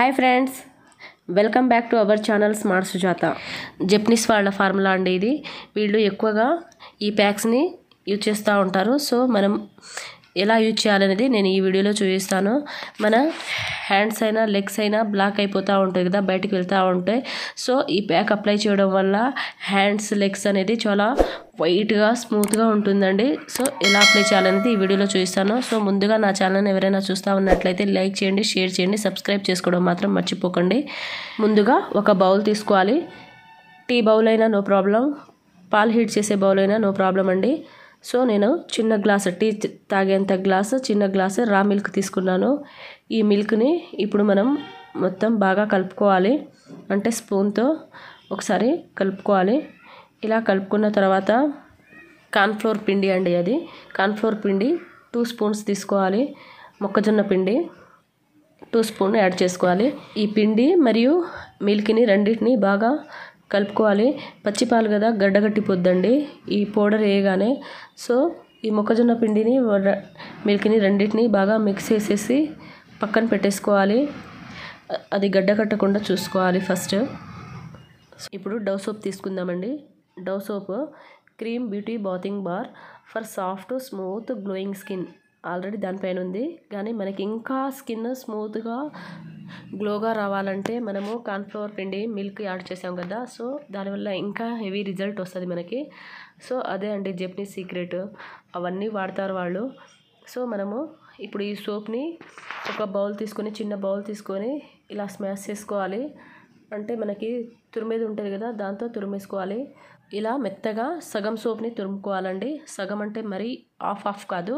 hi friends welcome back to our channel smart Sujatha Japanese వాళ్ళ formula అండి ఇది వీళ్ళు ఎక్కువగా ఈ ప్యాక్స్ని యూజ్ చేస్తూ ఉంటారు సో మనం ఎలా యూజ్ చేయాలనేది నేను ఈ వీడియోలో చూపిస్తాను మన హ్యాండ్స్ అయినా లెగ్స్ అయినా బ్లాక్ అయిపోతూ ఉంటాయి కదా బయటికి వెళ్తూ ఉంటాయి సో ఈ ప్యాక్ అప్లై చేయడం వల్ల హ్యాండ్స్ లెగ్స్ అనేది చాలా వైట్గా స్మూత్గా ఉంటుందండి సో ఎలా అప్లై చేయాలనేది ఈ వీడియోలో చూపిస్తాను సో ముందుగా నా ఛానల్ని ఎవరైనా చూస్తూ ఉన్నట్లయితే లైక్ చేయండి షేర్ చేయండి సబ్స్క్రైబ్ చేసుకోవడం మాత్రం మర్చిపోకండి ముందుగా ఒక బౌల్ తీసుకోవాలి టీ బౌల్ అయినా నో ప్రాబ్లం పాలు హీట్ చేసే బౌల్ అయినా నో ప్రాబ్లం అండి సో నేను చిన్న గ్లాస్ టీ తాగేంత గ్లాసు చిన్న గ్లాసు రా మిల్క్ తీసుకున్నాను ఈ మిల్క్ని ఇప్పుడు మనం మొత్తం బాగా కలుపుకోవాలి అంటే స్పూన్తో ఒకసారి కలుపుకోవాలి ఇలా కలుపుకున్న తర్వాత కార్న్ఫ్లోర్ పిండి అండి అది కార్న్ఫ్లోర్ పిండి టూ స్పూన్స్ తీసుకోవాలి మొక్కజొన్న పిండి టూ స్పూన్ యాడ్ చేసుకోవాలి ఈ పిండి మరియు మిల్క్ని రెండింటిని బాగా కలుపుకోవాలి పచ్చిపాలు కదా గడ్డగట్టిపోద్దండి ఈ పౌడర్ వేయగానే సో ఈ మొక్కజొన్న పిండిని ర- మిల్క్ని రెండింటిని బాగా మిక్స్ చేసేసి పక్కన పెట్టేసుకోవాలి అ- అది గడ్డ కట్టకుండా చూసుకోవాలి ఫస్ట్ ఇప్పుడు డవ్ సోప్ తీసుకుందామండి Dove soap cream beauty bathing bar for soft smooth glowing skin already దానిపైన ఉంది కానీ మనకి ఇంకా స్కిన్ స్మూత్గా గ్లోగా రావాలంటే మనము కార్న్ఫ్లవర్ పిండి మిల్క్ యాడ్ చేసాం కదా సో దానివల్ల ఇంకా హెవీ రిజల్ట్ వస్తుంది మనకి సో అదే అండి జపనీస్ సీక్రెట్ అవన్నీ వాడతారు వాళ్ళు సో మనము ఇప్పుడు ఈ సోప్ని ఒక బౌల్ తీసుకొని చిన్న బౌల్ తీసుకొని ఇలా స్మాష్ చేసుకోవాలి అంటే మనకి తురిమేది ఉంటుంది కదా దాంతో తురిమేసుకోవాలి ఇలా మెత్తగా సగం సోప్ని తురుముకోవాలండి సగం అంటే మరీ ఆఫ్ ఆఫ్ కాదు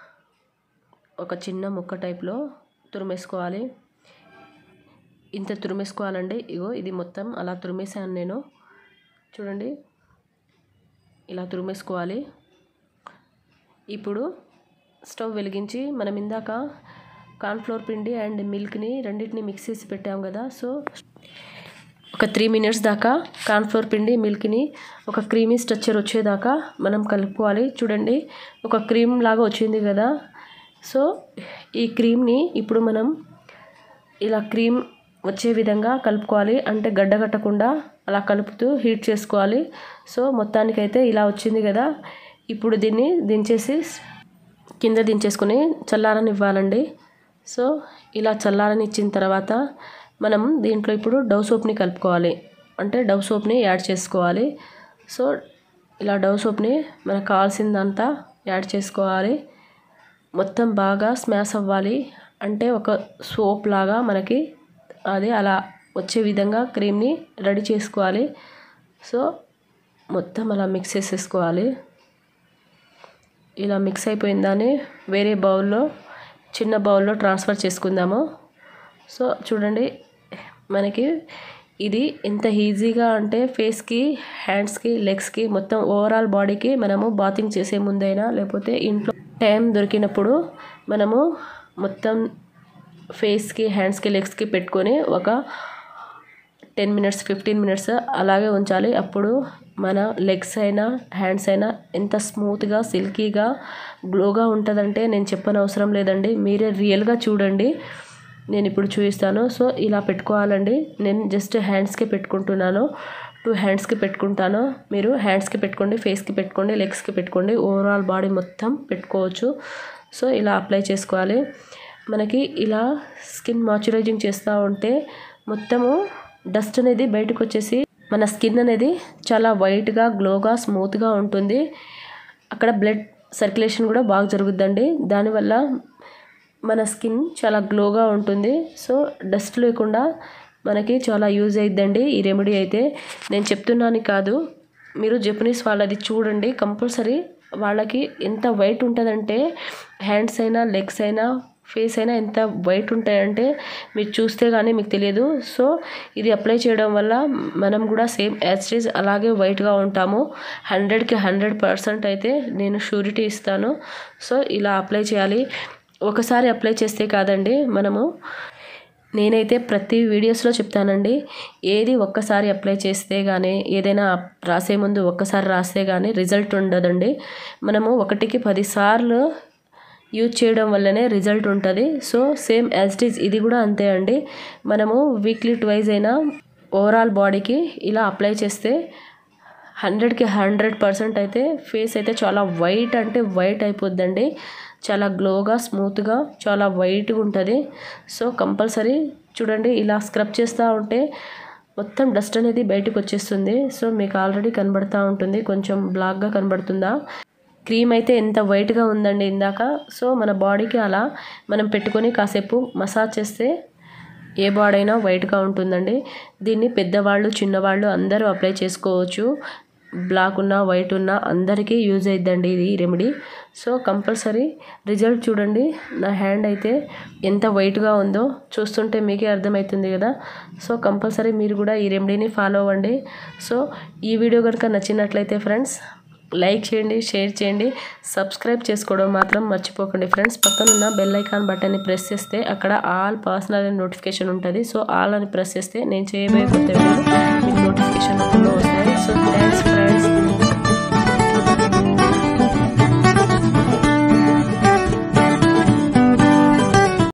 ఒక చిన్న ముక్క టైప్లో తురిమేసుకోవాలి ఇంత తురిమేసుకోవాలండి ఇగో ఇది మొత్తం అలా తురిమేసాను నేను చూడండి ఇలా తురిమేసుకోవాలి ఇప్పుడు స్టవ్ వెలిగించి మనం ఇందాక కార్న్ఫ్లోర్ పిండి అండ్ మిల్క్ని రెండింటిని మిక్స్ చేసి పెట్టాం కదా సో ఒక త్రీ మినిట్స్ దాకా కార్న్ఫ్లోర్ పిండి మిల్క్ని ఒక క్రీమీ స్ట్రక్చర్ వచ్చేదాకా మనం కలుపుకోవాలి చూడండి ఒక క్రీమ్ లాగా వచ్చింది కదా సో ఈ క్రీమ్ని ఇప్పుడు మనం ఇలా క్రీమ్ వచ్చే విధంగా కలుపుకోవాలి అంటే గడ్డ కట్టకుండా అలా కలుపుతూ హీట్ చేసుకోవాలి సో మొత్తానికైతే ఇలా వచ్చింది కదా ఇప్పుడు దీన్ని దించేసి కింద దించేసుకొని చల్లారనివ్వాలండి సో ఇలా చల్లారని ఇచ్చిన తర్వాత మనం దీంట్లో ఇప్పుడు డవ్ సోప్ని కలుపుకోవాలి అంటే డవ్ సోప్ని యాడ్ చేసుకోవాలి సో ఇలా డవ్ సోప్ని మనకు కావాల్సిందంతా యాడ్ చేసుకోవాలి మొత్తం బాగా స్మాష్ అవ్వాలి అంటే ఒక సోప్ లాగా మనకి అది అలా వచ్చే విధంగా క్రీమ్ని రెడీ చేసుకోవాలి సో మొత్తం అలా మిక్స్ చేసేసుకోవాలి ఇలా మిక్స్ అయిపోయిన దాన్ని వేరే బౌల్లో చిన్న బౌల్లో ట్రాన్స్ఫర్ చేసుకుందాము సో చూడండి మనకి ఇది ఎంత ఈజీగా అంటే ఫేస్కి హ్యాండ్స్కి లెగ్స్కి మొత్తం ఓవరాల్ బాడీకి మనము బాతింగ్ చేసే ముందైనా లేకపోతే ఇంట్లో టైం దొరికినప్పుడు మనము మొత్తం ఫేస్కి హ్యాండ్స్కి లెగ్స్కి పెట్టుకొని ఒక టెన్ మినిట్స్ ఫిఫ్టీన్ మినిట్స్ అలాగే ఉంచాలి అప్పుడు మన లెగ్స్ అయినా హ్యాండ్స్ అయినా ఎంత స్మూత్గా సిల్కీగా గ్లోగా ఉంటుందంటే నేను చెప్పని అవసరం లేదండి మీరే రియల్గా చూడండి నేను ఇప్పుడు చూపిస్తాను సో ఇలా పెట్టుకోవాలండి నేను జస్ట్ హ్యాండ్స్కి పెట్టుకుంటున్నాను టూ హ్యాండ్స్కి పెట్టుకుంటాను మీరు హ్యాండ్స్కి పెట్టుకోండి ఫేస్కి పెట్టుకోండి లెగ్స్కి పెట్టుకోండి ఓవరాల్ బాడీ మొత్తం పెట్టుకోవచ్చు సో ఇలా అప్లై చేసుకోవాలి మనకి ఇలా స్కిన్ మాయిశ్చరైజింగ్ చేస్తూ ఉంటే మొత్తము డస్ట్ అనేది బయటకు వచ్చేసి మన స్కిన్ అనేది చాలా వైట్గా గ్లోగా స్మూత్గా ఉంటుంది అక్కడ బ్లడ్ సర్క్యులేషన్ కూడా బాగా జరుగుద్దండి దానివల్ల మన స్కిన్ చాలా గ్లోగా ఉంటుంది సో డస్ట్ లేకుండా మనకి చాలా యూజ్ అయిద్దండి ఈ రెమెడీ అయితే నేను చెప్తున్నాను కాదు మీరు జపనీస్ వాళ్ళది చూడండి కంపల్సరీ వాళ్ళకి ఎంత వైట్ ఉంటుందంటే హ్యాండ్స్ అయినా లెగ్స్ అయినా ఫేస్ అయినా ఎంత వైట్ ఉంటాయంటే మీరు చూస్తే కానీ మీకు తెలియదు సో ఇది అప్లై చేయడం వల్ల మనం కూడా సేమ్ యాజ్ అలాగే వైట్గా ఉంటాము హండ్రెడ్కి హండ్రెడ్ పర్సెంట్ అయితే నేను షూరిటీ ఇస్తాను సో ఇలా అప్లై చేయాలి ఒకసారి అప్లై చేస్తే కాదండి మనము నేనైతే ప్రతి వీడియోస్లో చెప్తానండి ఏది ఒక్కసారి అప్లై చేస్తే కానీ ఏదైనా రాసే ముందు ఒక్కసారి రాస్తే కానీ రిజల్ట్ ఉండదండి మనము ఒకటికి పదిసార్లు యూజ్ చేయడం వల్లనే రిజల్ట్ ఉంటుంది so same as it is ఇది కూడా అంతే అండి మనము వీక్లీ ట్వైజ్ అయినా ఓవరాల్ బాడీకి ఇలా అప్లై చేస్తే హండ్రెడ్కి హండ్రెడ్ పర్సెంట్ అయితే ఫేస్ అయితే చాలా వైట్ అంటే వైట్ అయిపోద్దండి చాలా గ్లోగా స్మూత్గా చాలా వైట్గా ఉంటుంది సో కంపల్సరీ చూడండి ఇలా స్క్రబ్ చేస్తూ ఉంటే మొత్తం డస్ట్ అనేది బయటకు వచ్చేస్తుంది సో మీకు ఆల్రెడీ కనబడుతూ ఉంటుంది కొంచెం బ్లాక్గా కనబడుతుందా క్రీమ్ అయితే ఎంత వైట్గా ఉందండి ఇందాక సో మన బాడీకి అలా మనం పెట్టుకొని కాసేపు మసాజ్ చేస్తే ఏ బాడీ అయినా వైట్గా ఉంటుందండి దీన్ని పెద్దవాళ్ళు చిన్నవాళ్ళు అందరూ అప్లై చేసుకోవచ్చు బ్లాక్ ఉన్న వైట్ ఉన్న అందరికీ యూజ్ అయిద్దండి ఇది రెమెడీ సో కంపల్సరీ రిజల్ట్ చూడండి నా హ్యాండ్ అయితే ఎంత వైట్గా ఉందో చూస్తుంటే మీకే అర్థమవుతుంది కదా సో కంపల్సరీ మీరు కూడా ఈ రెమెడీని ఫాలో అవ్వండి సో ఈ వీడియో కనుక నచ్చినట్లయితే ఫ్రెండ్స్ లైక్ చేయండి షేర్ చేయండి సబ్స్క్రైబ్ చేసుకోవడం మాత్రం మర్చిపోకండి ఫ్రెండ్స్ పక్కనున్న బెల్ ఐకాన్ బటన్ని ప్రెస్ చేస్తే అక్కడ ఆల్ పర్సనల్ నోటిఫికేషన్ ఉంటుంది సో ఆల్ అని ప్రెస్ చేస్తే నేను చేయబోయే కొత్త వీడియోలు మీకు నోటిఫికేషన్ వస్తాయి సో థ్యాంక్స్